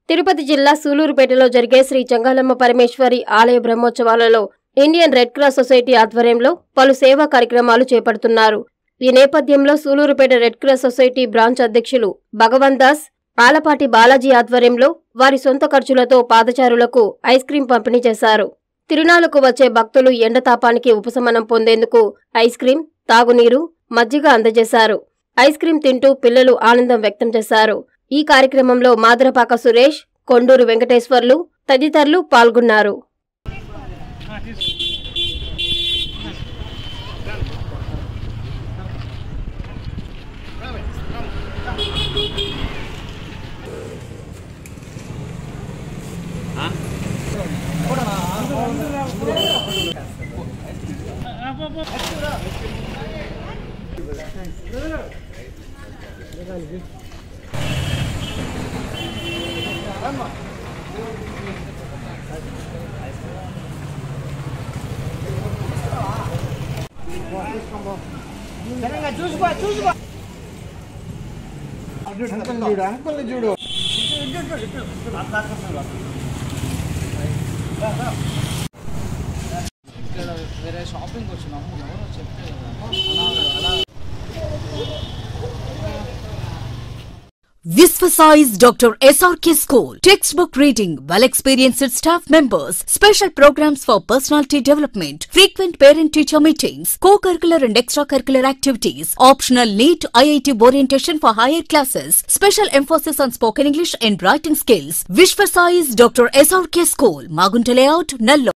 తిరుపతి జిల్లా సూలూరుపేటలో జరిగే శ్రీ చెంగాలమ్మ పరమేశ్వరి ఆలయ బ్రహ్మోత్సవాలలో ఇండియన్ రెడ్ క్రాస్ సొసైటీ ఆధ్వర్యంలో పలు సేవా కార్యక్రమాలు చేపడుతున్నారు ఈ నేపథ్యంలో Sullurpeta red cross society branch అధ్యక్షులు భగవాన్ దాస్ ఆలపాటి బాలాజీ ఆధ్వర్యంలో వారి సొంత ఖర్చులతో పాదచారులకు ఐస్ క్రీం పంపిణీ చేశారు తిరునాళ్లకు వచ్చే భక్తులు ఎండతాపానికి ఉపశమనం పొందేందుకు ఐస్ క్రీం తాగునీరు మజ్జిగ అందజేశారు ఐస్ క్రీం తింటూ పిల్లలు ఆనందం వ్యక్తం చేశారు ఈ కార్యక్రమంలో మాదరపాక సురేష్ కొండూరు వెంకటేశ్వర్లు తదితరులు పాల్గొన్నారు అంకుల్ చూడు అంకుల్ చూడు ఇక్కడ వేరే షాపింగ్ వచ్చినాము ఎవరో చెప్తే కదా అలా అలా Visvasize Dr. SRK School. Textbook reading, well experienced staff members, special programs for personality development, frequent parent teacher meetings, co curricular and extracurricular activities, optional NEET IIT orientation for higher classes, special emphasis on spoken English and writing skills. Visvasize Dr. SRK School, Magunta Layout, Nallo.